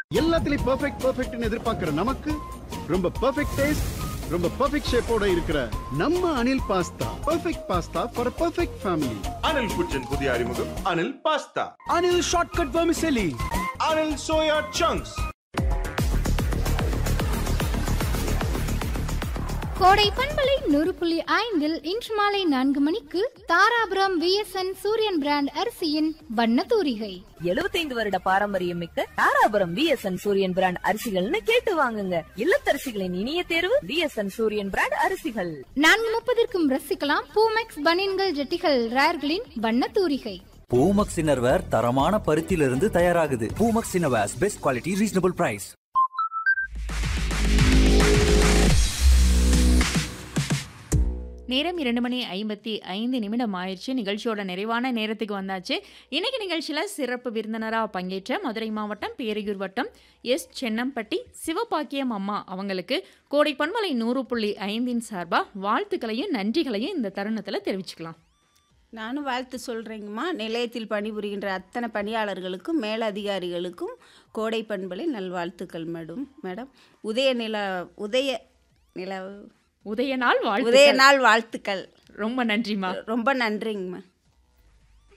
எல்லாத்துலயும் பெர்ஃபெக்ட் பெர்ஃபெக்ட்னு எதிர்பார்க்கிற நமக்கு ரொம்ப பெர்ஃபெக்ட் டேஸ்ட் ரொம்ப பெர்ஃபெக்ட் ஷேப்போட இருக்கிற நம்ம Anil pasta perfect pasta for perfect family Anil kitchen புதிய அறிமுகம் Anil pasta Anil shortcut vermicelli Anil soya chunks கோடை பண்பலை நூறு புள்ளி ஐந்தில் இன்று மாலை நான்கு மணிக்கு தாராபுரம் விஎஸ்என் சூரியன் பிராண்ட் அரிசியின் வண்ண தூரிகை 75 வருட பாரம்பரியம் மிக்க தாராபுரம் விஎஸ்என் சூரியன் பிராண்ட் அரிசிகள்னு கேட்டு வாங்குங்க இல்லத்தரசிகளின் இனிய தேர்வு விஎஸ்என் சூரியன் பிராண்ட் அரிசிகள் நான்கு முப்பதற்கும் ரசிக்கலாம் பூமெக்ஸ் பனியன்கள் ஜெட்டிகள் ரேர்களின் வண்ண தூரிகை பூமக்ஸ் இன்னர்வேர் தரமான பருத்தியிலிருந்து தயாராகுது Poomex innerwears best quality reasonable price நேரம் இரண்டு மணி ஐம்பத்தி ஐந்து நிமிடம் ஆயிடுச்சு நிகழ்ச்சியோட நிறைவான நேரத்துக்கு வந்தாச்சு இன்னைக்கு நிகழ்ச்சியில் சிறப்பு விருந்தினராக பங்கேற்ற மதுரை மாவட்டம் பேரையூர் வட்டம் எஸ் சென்னம்பட்டி சிவபாக்கியம் அம்மா அவங்களுக்கு கோடை பண்பலை நூறு புள்ளி ஐந்தின் சார்பாக வாழ்த்துக்களையும் நன்றிகளையும் இந்த தருணத்தில் தெரிவிச்சுக்கலாம் நானும் வாழ்த்து சொல்கிறேங்கம்மா நிலையத்தில் பணிபுரிகின்ற அத்தனை பணியாளர்களுக்கும் மேலதிகாரிகளுக்கும் கோடை பண்பலை நல்வாழ்த்துக்கள் மேடம் மேடம் உதய நில உதய நில உதய நாள் வாழ்த்து உதய நாள் வாழ்த்துக்கள் ரொம்ப நன்றிம்மா ரொம்ப நன்றிங்கம்மா